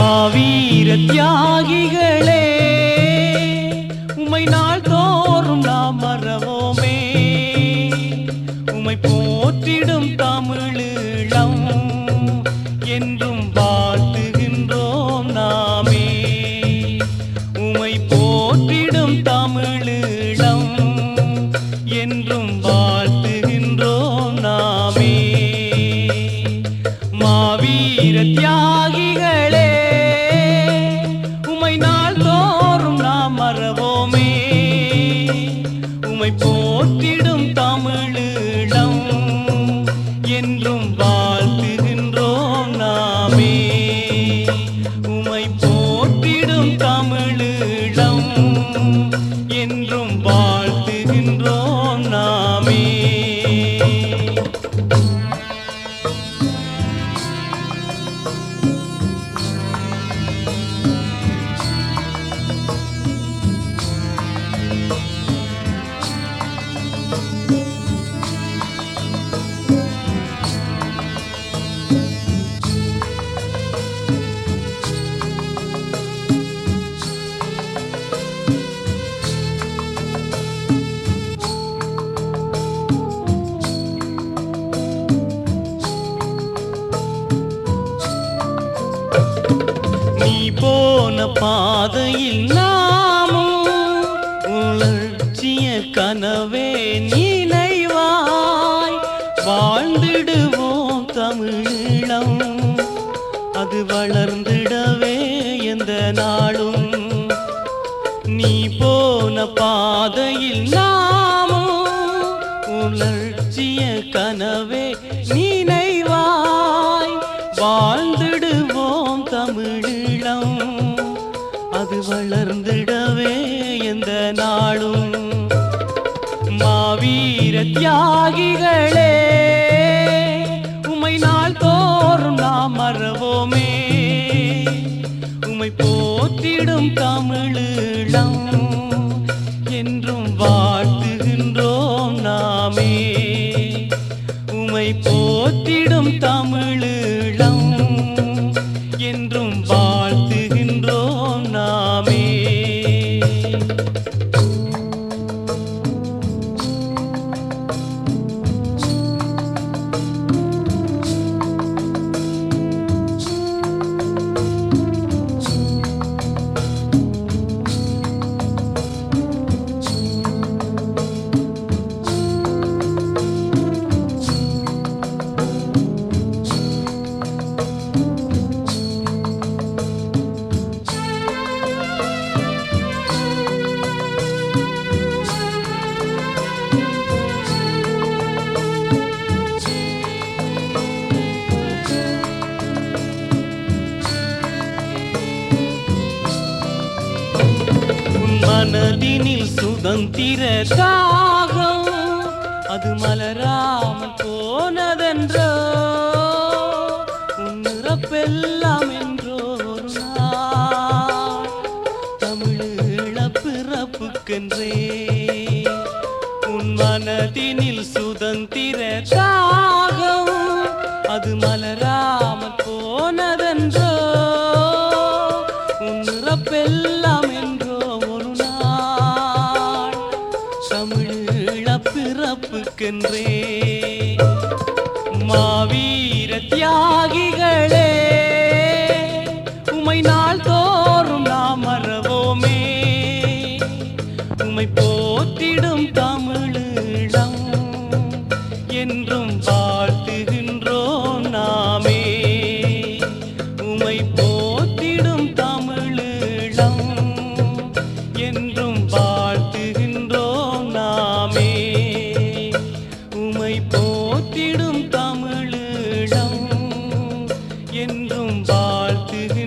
மாவீர தியாகிகளே உமை நாள் தோறும் நாம் மறவோமே உமை போற்றிடும் தமிழீழம் என்றும் வாழ்த்துகின்றோம் நாமே உமை போற்றிடும் தமிழீழம் என்றும் வாழ்த்துகின்றோம் நாமே மாவீர தியாகிகளே உமை நாள் தோறும் நாம் மறவோமே உமை போற்றிடும் தமிழீழம் என்றும் வாழ்த்துகின்றோம் நாமே உமை போற்றிடும் தமிழீழம் என்றும் வாழ்த்துகின்றோம் நாமே நீ போன பாதையில் நாமும் உணர்ச்சிய கனவே நினைவாய் வாழ்ந்திடுவோம் தமிழீழம் அது வளர்ந்திடவே எந்த நாளும் நீ போன பாதையில் நாமும் உணர்ச்சிய கனவே நினைவாய் வாழ்ந்திடுவோம் தமிழீழம் அது வளர்ந்திடவே எந்த நாளும் மாவீர தியாகிகளே உமை நாள் தோறும் நாம் மறவோமே உமை போற்றிடும் தமிழீழம் என்றும் வாழ்த்துகின்றோம் நாமே உமை போற்றிடும் தமிழீழம் என்றும் வாழ்த்துகின்றோம் நாமே உன் மனதினில் சுதந்திர தாகம் அது மலராமல் போனதென்றோ உன் இறப்பெல்லாம் என்றோ ஒரு நாள் தமிழீழ பிறப்புக்கென்றே உன் மனதினில் சுதந்திர தாகம் அது மலராமல் போனதென்றோ உன் இறப்பெல்லாம் என்றோ ஒரு நாள் தமிழீழ பிறப்புக்கென்றே மாவீர தியாகிகளே உமை நாள் தோறும் நாம் மறவோமே உமை போற்றிடும் தமிழீழம் என்றும் வாழ்த்துகின்றோம் நாமே உமை போற்றிடும் தமிழீழம் என்றும் வாழ்த்துகின்றோம் நாமே உமை போற்றிடும் தமிழீழம் என்றும் வாழ்த்துகின்றோம்